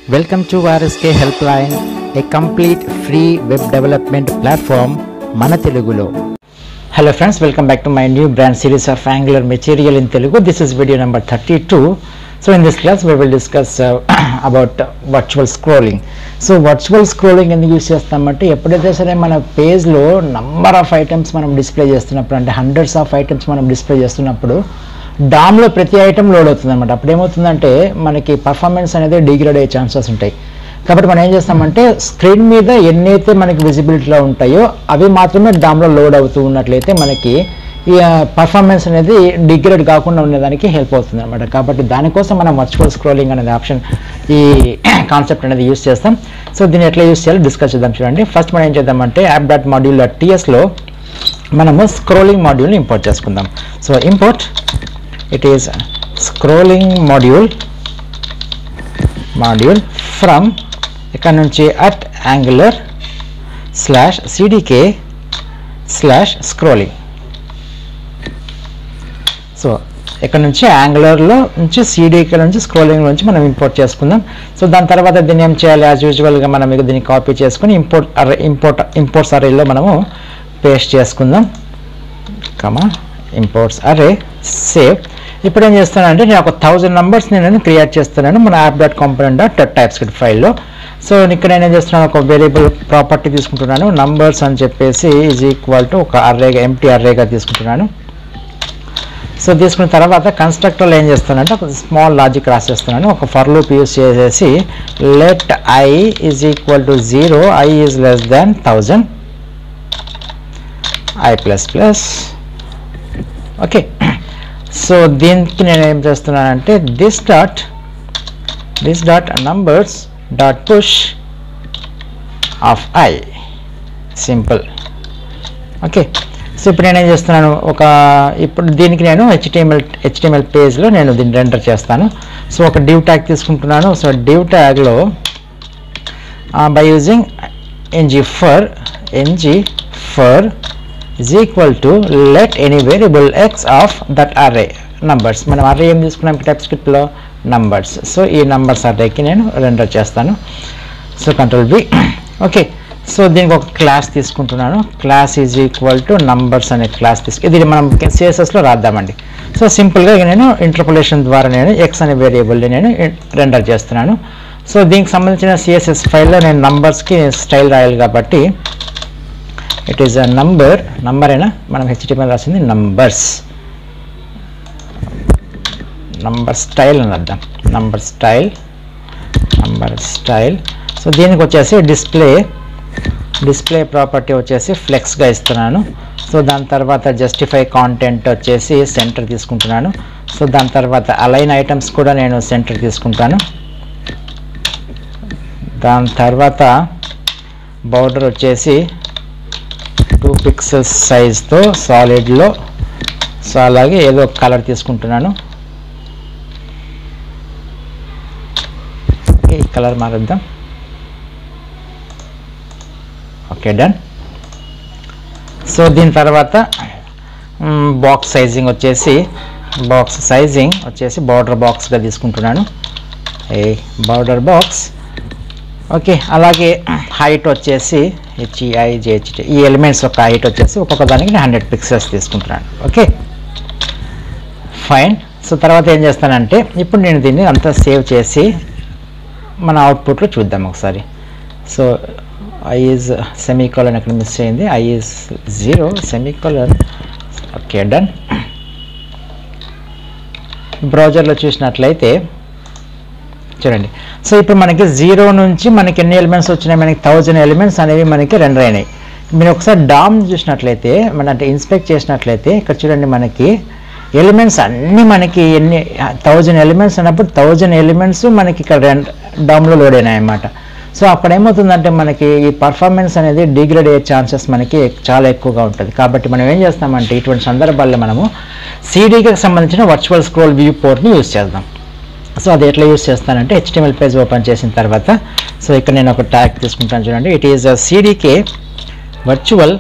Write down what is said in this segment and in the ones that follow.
Welcome to RSK Helpline, a complete free web development platform మన తెలుగులో hello friends welcome back to my new brand series of Angular material in Telugu this is video number thirty two so in this class we will discuss about virtual scrolling so virtual scrolling ఎందుకు use చేస్తామంటే ఎప్పుడైతే సరే మన పేజ్లో number of items మనం display చేస్తున్నప్పుడు అంటే hundreds of items మనం డిస్ప్లే చేస్తున్నప్పుడు డామ్లో ప్రతి ఐటమ్ లోడ్ అవుతుంది అనమాట అప్పుడు ఏమవుతుందంటే మనకి పర్ఫార్మెన్స్ అనేది డిగ్రేడ్ అయ్యే ఛాన్సెస్ ఉంటాయి కాబట్టి మనం ఏం చేస్తామంటే స్క్రీన్ మీద ఎన్నైతే మనకి విజిబిలిటీలో ఉంటాయో అవి మాత్రమే డామ్లో లోడ్ అవుతూ ఉన్నట్లయితే మనకి ఈ పర్ఫార్మెన్స్ అనేది డిగ్రేడ్ కాకుండా ఉండేదానికి హెల్ప్ అవుతుంది అనమాట కాబట్టి దానికోసం మనం వర్చువల్ స్క్రోలింగ్ అనేది ఆప్షన్ ఈ కాన్సెప్ట్ అనేది యూస్ చేస్తాం సో దీన్ని ఎట్లా యూస్ చేయాలో డిస్కస్ చేద్దాం చూడండి ఫస్ట్ మనం ఏం చేద్దామంటే యాప్ డాట్ మాడ్యూల్ డాట్ టీఎస్లో మనము స్క్రోలింగ్ మాడ్యూల్ని ఇంపోర్ట్ చేసుకుందాం so import it is scrolling module module from ఇక్కడ నుంచి at Angular slash CDK slash scrolling so ఇక్కడ నుంచి యాంగులర్లో నుంచి సిడికే నుంచి స్క్రోలింగ్ నుంచి మనం ఇంపోర్ట్ చేసుకుందాం సో దాని తర్వాత దీన్ని ఏం చేయాలి యాజ్ యూజువల్గా మనం ఇక దీన్ని కాపీ చేసుకుని ఇంపోర్ట్ అరే ఇంపోర్ట్ ఇంపోర్ట్స్ అరేలో మనము పేస్ట్ చేసుకుందాం కమా ఇంపోర్ట్స్ అరే సేవ్ ఇప్పుడు ఏం చేస్తానంటే నేను ఒక థౌజండ్ నెంబర్స్ నేను క్రియేట్ చేస్తున్నాను మన app dot component dot TypeScript ఫైల్లో సో ఇక్కడ నేను ఏం చేస్తున్నాను ఒక వేరియబుల్ ప్రాపర్టీ తీసుకుంటున్నాను నంబర్స్ అని చెప్పేసి ఈజ్ ఈక్వల్ టు ఒక అర్రేగా ఎంటీ అర్రేగా తీసుకుంటున్నాను సో తీసుకున్న తర్వాత కన్స్ట్రక్టర్లో ఏం చేస్తానంటే ఒక స్మాల్ లాజిక్ రాసేస్తున్నాను ఒక ఫర్ లూప్ యూస్ చేసేసి let i is equal to zero i is less than thousand i plus plus okay so దీనికి నేను ఏం చేస్తున్నానంటే this dot this dot numbers dot push of i simple okay so ఇప్పుడు నేను ఏం చేస్తున్నాను ఒక ఇప్పుడు దీనికి నేను హెచ్టిఎంఎల్ హెచ్టిఎంఎల్ పేజ్లో నేను దీన్ని రెండర్ చేస్తాను సో ఒక డివ్ ట్యాగ్ తీసుకుంటున్నాను సో డివ్ ట్యాగ్లో by using ng for ng for is equal to let any variable x of that array numbers మనం అర్రే ఏం తీసుకున్నాం టైప్ స్క్రిప్ట్లో నంబర్స్ సో ఈ నంబర్స్ అర్రేకి నేను రెండర్ చేస్తాను so control B okay so దీనికి ఒక క్లాస్ తీసుకుంటున్నాను class is equal to numbers అనే క్లాస్ తీసుకు ఇది మనం సిఎస్ఎస్లో రాద్దామండి సో సింపుల్గా నేను ఇంటర్పోలేషన్ ద్వారా నేను ఎక్స్ అనే వేరియబుల్ని నేను రెండర్ చేస్తున్నాను సో దీనికి సంబంధించిన సిఎస్ఎస్ ఫైల్లో నేను నంబర్స్కి స్టైల్ రాయాలి కాబట్టి it is a number number అయినా మనం హెచ్టిఎంఎల్ రాసింది నంబర్స్ నంబర్ స్టైల్ అని అర్థం number style number style so దీనికి వచ్చేసి డిస్ప్లే డిస్ప్లే ప్రాపర్టీ వచ్చేసి ఫ్లెక్స్గా ఇస్తున్నాను సో దాని తర్వాత జస్టిఫై కాంటెంట్ వచ్చేసి సెంటర్ తీసుకుంటున్నాను సో దాని తర్వాత అలైన్ ఐటమ్స్ కూడా నేను సెంటర్ తీసుకుంటాను దాని తర్వాత బౌర్డర్ వచ్చేసి టూ పిక్సెల్స్ సైజ్తో సాలిడ్లో సో అలాగే ఏదో ఒక కలర్ తీసుకుంటున్నాను ఈ కలర్ మారుద్దాం ఓకే డన్ సో దీని తర్వాత బాక్స్ సైజింగ్ వచ్చేసి బాక్స్ సైజింగ్ వచ్చేసి బార్డర్ బాక్స్గా తీసుకుంటున్నాను ఏ బార్డర్ బాక్స్ ఓకే అలాగే హైట్ వచ్చేసి హెచ్ఈఐ జేహెచ్టీ ఈ ఎలిమెంట్స్ యొక్క హైట్ వచ్చేసి ఒక్కొక్క దానికి నేను హండ్రెడ్ పిక్సెల్స్ తీసుకుంటున్నాను ఓకే ఫైన్ సో తర్వాత ఏం చేస్తానంటే ఇప్పుడు నేను దీన్ని అంతా సేవ్ చేసి మన అవుట్పుట్లో చూద్దాం ఒకసారి సో ఐ ఈజ్ సెమీకాలన్ ఎక్కడ మిస్ అయింది I is zero semicolon okay done బ్రౌజర్లో చూసినట్లయితే చూడండి సో ఇప్పుడు మనకి జీరో నుంచి మనకి ఎన్ని ఎలిమెంట్స్ వచ్చినాయి మనకి థౌజండ్ ఎలిమెంట్స్ అనేవి మనకి రెండర్ అయినాయి మీరు ఒకసారి డామ్ చూసినట్లయితే మన అంటే ఇన్స్పెక్ట్ చేసినట్లయితే ఇక్కడ చూడండి మనకి ఎలిమెంట్స్ అన్నీ మనకి ఎన్ని థౌజండ్ ఎలిమెంట్స్ అన్నప్పుడు థౌజండ్ ఎలిమెంట్స్ మనకి ఇక్కడ రెండు డామ్లో లోడ్ అయినాయి అన్నమాట సో అక్కడ ఏమవుతుందంటే మనకి ఈ పర్ఫార్మెన్స్ అనేది డిగ్రేడ్ అయ్యే ఛాన్సెస్ మనకి చాలా ఎక్కువగా ఉంటుంది కాబట్టి మనం ఏం చేస్తామంటే ఇటువంటి సందర్భాల్లో మనము సీడీకి సంబంధించిన వర్చువల్ స్క్రోల్ వ్యూ పోర్ట్ని యూస్ చేద్దాం సో అది ఎట్లా యూస్ చేస్తానంటే హెచ్టిఎంఎల్ పేజ్ ఓపెన్ చేసిన తర్వాత సో ఇక్కడ నేను ఒక ట్యాగ్ తీసుకుంటాను చూడండి it is CDK virtual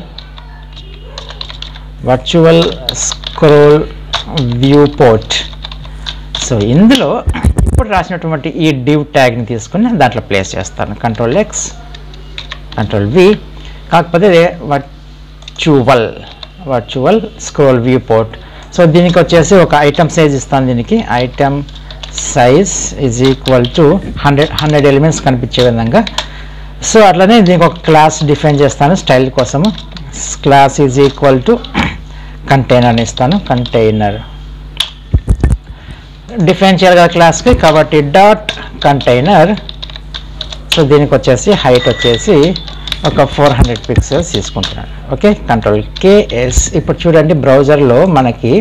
virtual scroll viewport so ఇందులో ఇప్పుడు రాసినటువంటి ఈ డివ్ ట్యాగ్ని తీసుకుని దాంట్లో ప్లేస్ చేస్తాను కంట్రోల్ ఎక్స్ కంట్రోల్ వి కాకపోతే virtual virtual scroll viewport so దీనికి వచ్చేసి ఒక ఐటమ్ సైజ్ ఇస్తాను దీనికి item size is equal to hundred hundred elements కనిపించే విధంగా సో అట్లనే దీనికి ఒక క్లాస్ డిఫైన్ చేస్తాను స్టైల్ కోసము class is equal to container ఇస్తాను కంటైనర్ డిఫైన్ చేయాలి కదా క్లాస్కి కాబట్టి డాట్ కంటైనర్ సో దీనికి వచ్చేసి హైట్ వచ్చేసి ఒక ఫోర్ హండ్రెడ్ పిక్సెల్స్ తీసుకుంటున్నాను ఓకే కంట్రోల్ కేఎస్ ఇప్పుడు చూడండి బ్రౌజర్లో మనకి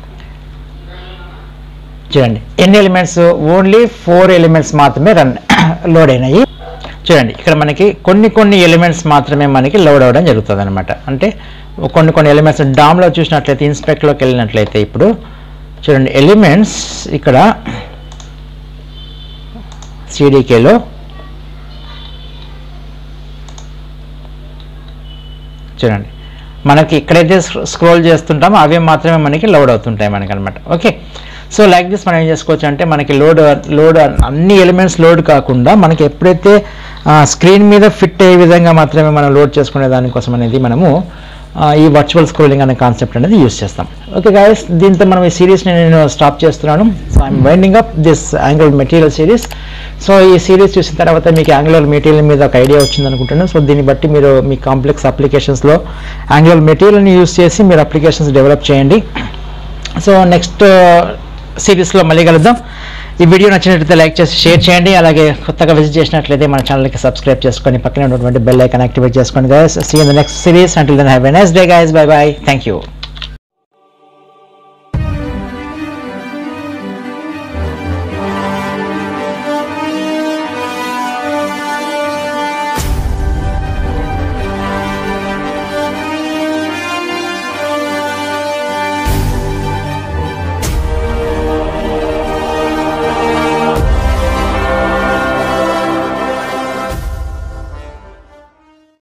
చూడండి ఎన్ని ఎలిమెంట్స్ ఓన్లీ ఫోర్ ఎలిమెంట్స్ మాత్రమే రన్ లోడ్ అయినాయి చూడండి ఇక్కడ మనకి కొన్ని కొన్ని ఎలిమెంట్స్ మాత్రమే మనకి లోడ్ అవ్వడం జరుగుతుంది అనమాట అంటే కొన్ని కొన్ని ఎలిమెంట్స్ డామ్లో చూసినట్లయితే ఇన్స్పెక్ట్లోకి వెళ్ళినట్లయితే ఇప్పుడు చూడండి ఎలిమెంట్స్ ఇక్కడ సిడికేలో చూడండి మనకి ఎక్కడైతే స్క్రోల్ చేస్తుంటామో అవే మాత్రమే మనకి లోడ్ అవుతుంటాయి మనకి అనమాట ఓకే సో లైక్ దిస్ మనం ఏం చేసుకోవచ్చు అంటే మనకి లోడ్ లోడ్ అన్ని ఎలిమెంట్స్ లోడ్ కాకుండా మనకి ఎప్పుడైతే స్క్రీన్ మీద ఫిట్ అయ్యే విధంగా మాత్రమే మనం లోడ్ చేసుకునే దానికోసం అనేది మనము ఆ, ఈ వర్చువల్ స్క్రోలింగ్ అనే కాన్సెప్ట్ అనేది యూస్ చేస్తాం ఓకే గాయస్ దీంతో మనం ఈ సిరీస్ని నేను స్టాప్ చేస్తున్నాను so I'm winding up this Angular material series so ఈ సిరీస్ చూసిన తర్వాత మీకు యాంగులర్ మెటీరియల్ మీద ఒక ఐడియా వచ్చింది అనుకుంటున్నాను సో దీన్ని బట్టి మీరు మీ కాంప్లెక్స్ అప్లికేషన్స్లో యాంగులర్ మెటీరియల్ని యూస్ చేసి మీరు అప్లికేషన్స్ డెవలప్ చేయండి సో నెక్స్ట్ సిరీస్లో మళ్ళీ కలుద్దాం ఈ వీడియో నచ్చినట్లయితే లైక్ చేసి షేర్ చేయండి అలాగే కొత్తగా విజిట్ చేసినట్లయితే మన ఛానల్కి సబ్స్క్రైబ్ చేసుకొని పక్కనే ఉన్నటువంటి బెల్ ఐకాన్ యాక్టివేట్ చేసుకోండి guys see in the next series until then have a nice day guys bye bye thank you